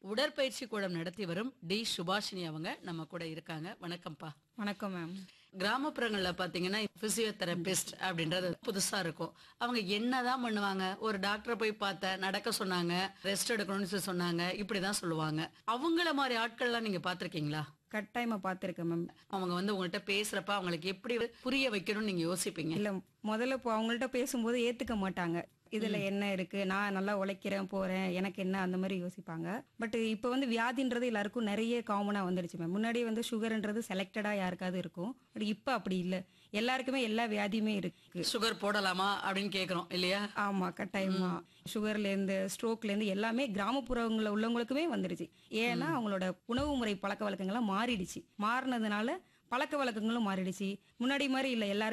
உடற்பயிற்சி கூடம் நடத்தி வரும் டி சுபாஷினி அவங்க நம்ம கூட இருக்காங்க வணக்கம்ப்பா வணக்கம் மேம் கிராமப்புறங்கள்ல பாத்தீங்கன்னா பிசியோதெரபிஸ்ட் அப்படின்றது புதுசா இருக்கும் அவங்க என்னதான் பண்ணுவாங்க ஒரு டாக்டரை போய் பார்த்த நடக்க சொன்னாங்க ரெஸ்ட் எடுக்கணும்னு சொல்லி சொன்னாங்க இப்படிதான் சொல்லுவாங்க அவங்கள மாதிரி ஆட்கள்லாம் நீங்க பாத்திருக்கீங்களா கட்டாயமா பார்த்துருக்கேன் மேம் அவங்க வந்து உங்கள்கிட்ட பேசுறப்ப அவங்களுக்கு எப்படி புரிய வைக்கணும்னு நீங்க யோசிப்பீங்க இல்ல முதல்ல இப்போ அவங்கள்ட்ட பேசும்போது ஏத்துக்க மாட்டாங்க இதுல என்ன இருக்கு நான் நல்லா உழைக்கிறேன் போறேன் எனக்கு என்ன அந்த மாதிரி யோசிப்பாங்க பட் இப்போ வந்து வியாதின்றது எல்லாருக்கும் நிறைய காமனா வந்துடுச்சு மேம் முன்னாடி வந்து சுகர்ன்றது செலக்டடா யாருக்காவது இருக்கும் பட் இப்போ அப்படி இல்ல எல்லாருக்குமே எல்லா வியாதியுமே இருக்கு சுகர் போடலாமா அப்படின்னு கேக்குறோம் இல்லையா ஆமா கட்டாயமா சுகர்ல இருந்து ஸ்ட்ரோக்ல இருந்து எல்லாமே கிராமப்புறங்கள்ல உள்ளவங்களுக்குமே வந்துடுச்சு ஏன்னா அவங்களோட உணவு முறை பழக்க வழக்கங்கள்லாம் மாறிடுச்சு மாறினதுனால பழக்க வழக்கங்களும் மாறிடுச்சு முன்னாடி மாதிரி இல்ல எல்லாரும்